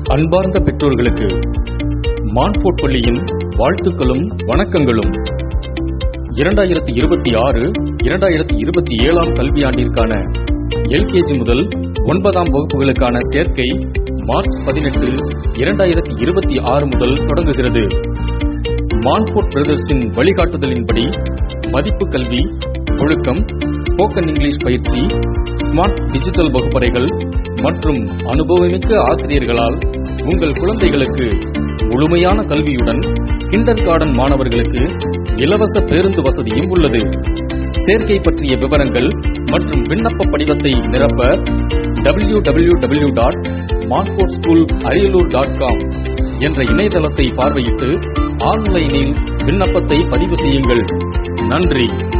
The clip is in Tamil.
அன்பார்ந்த பெற்றோர்களுக்கு மான்ஃபோர்ட் பள்ளியின் வாழ்த்துக்களும் வணக்கங்களும் இரண்டாயிரத்தி இருபத்தி ஆறு இரண்டாயிரத்தி இருபத்தி ஏழாம் கல்வியாண்டிற்கான எல்கேஜி முதல் ஒன்பதாம் வகுப்புகளுக்கான சேர்க்கை மார்ச் பதினெட்டு இரண்டாயிரத்தி இருபத்தி ஆறு முதல் தொடங்குகிறது மான்ஃபோர்ட் பிரதர்ஸின் வழிகாட்டுதலின்படி மதிப்பு கல்வி ஒழுக்கம் ஸ்போக்கன் இங்கிலீஷ் பயிற்சி ஸ்மார்ட் டிஜிட்டல் வகுப்பறைகள் மற்றும் அனுபவமிக்க ஆசிரியர்களால் உங்கள் குழந்தைகளுக்கு முழுமையான கல்வியுடன் கிண்டர் கார்டன் மாணவர்களுக்கு இலவச பேருந்து வசதியும் உள்ளது சேர்க்கை பற்றிய விவரங்கள் மற்றும் விண்ணப்ப படிவத்தை நிரப்ப W W W dot Montfort school Ariyalur dot com என்ற இணையதளத்தை பார்வையிட்டு ஆன்லைனில் விண்ணப்பத்தை பதிவு செய்யுங்கள் நன்றி